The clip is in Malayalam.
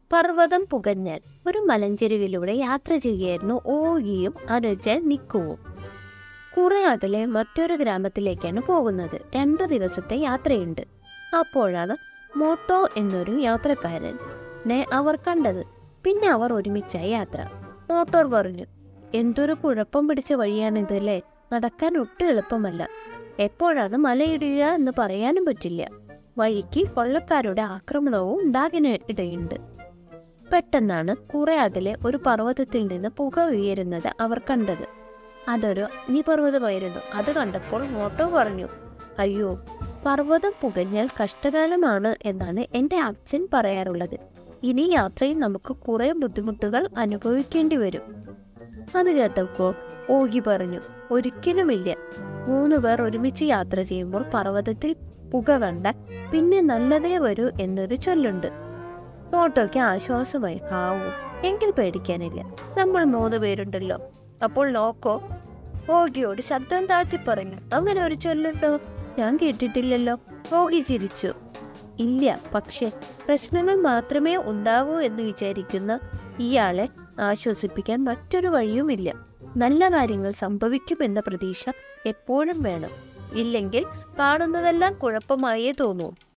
പർവ്വതം പുകഞ്ഞാൽ ഒരു മലഞ്ചെരുവിലൂടെ യാത്ര ചെയ്യുകയായിരുന്നു ഓഗിയും അനുജ നിക്കുവും കുറെ അകലെ മറ്റൊരു ഗ്രാമത്തിലേക്കാണ് പോകുന്നത് രണ്ടു ദിവസത്തെ യാത്രയുണ്ട് അപ്പോഴാണ് മോട്ടോ എന്നൊരു യാത്രക്കാരനെ അവർ കണ്ടത് പിന്നെ അവർ ഒരുമിച്ചായി യാത്ര മോട്ടോർ പറഞ്ഞു എന്തൊരു കുഴപ്പം പിടിച്ച വഴിയാണിതല്ലേ നടക്കാൻ ഒട്ടും എളുപ്പമല്ല എപ്പോഴാണ് മലയിടുക എന്ന് പറയാനും പറ്റില്ല വഴിക്ക് കൊള്ളക്കാരുടെ ആക്രമണവും ഉണ്ടാകാൻ ഇടയുണ്ട് പെട്ടെന്നാണ് കുറെ അകലെ ഒരു പർവ്വതത്തിൽ നിന്ന് പുക ഉയരുന്നത് അവർ കണ്ടത് അതൊരു അഗ്നിപർവ്വതമായിരുന്നു അത് കണ്ടപ്പോൾ മോട്ടോ പറഞ്ഞു അയ്യോ പർവ്വതം പുകഞ്ഞാൽ കഷ്ടകാലമാണ് എന്നാണ് എൻ്റെ അച്ഛൻ പറയാറുള്ളത് ഇനി യാത്രയിൽ നമുക്ക് കുറെ ബുദ്ധിമുട്ടുകൾ അനുഭവിക്കേണ്ടി വരും അത് കേട്ടപ്പോൾ ഓഗി പറഞ്ഞു ഒരിക്കലുമില്ല മൂന്ന് പേർ ഒരുമിച്ച് യാത്ര ചെയ്യുമ്പോൾ പർവ്വതത്തിൽ പുക കണ്ട പിന്നെ നല്ലതേ വരൂ എന്നൊരു ചൊല്ലുണ്ട് മോട്ടോയ്ക്ക് ആശ്വാസമായി ആവൂ എങ്കിൽ പേടിക്കാനില്ല നമ്മൾ മൂന്ന് പേരുണ്ടല്ലോ അപ്പോൾ നോക്കോ ഓഗിയോട് ശബ്ദം താഴ്ത്തി പറഞ്ഞു അങ്ങനെ ഒരു ചൊല്ലുണ്ടോ ഞാൻ കേട്ടിട്ടില്ലല്ലോ ഓഗി ചിരിച്ചു ഇല്ല പക്ഷെ പ്രശ്നങ്ങൾ മാത്രമേ ഉണ്ടാകൂ എന്ന് വിചാരിക്കുന്ന ഇയാളെ ആശ്വസിപ്പിക്കാൻ മറ്റൊരു വഴിയുമില്ല നല്ല കാര്യങ്ങൾ സംഭവിക്കുമെന്ന പ്രതീക്ഷ എപ്പോഴും വേണം ഇല്ലെങ്കിൽ കാണുന്നതെല്ലാം കുഴപ്പമായേ തോന്നൂ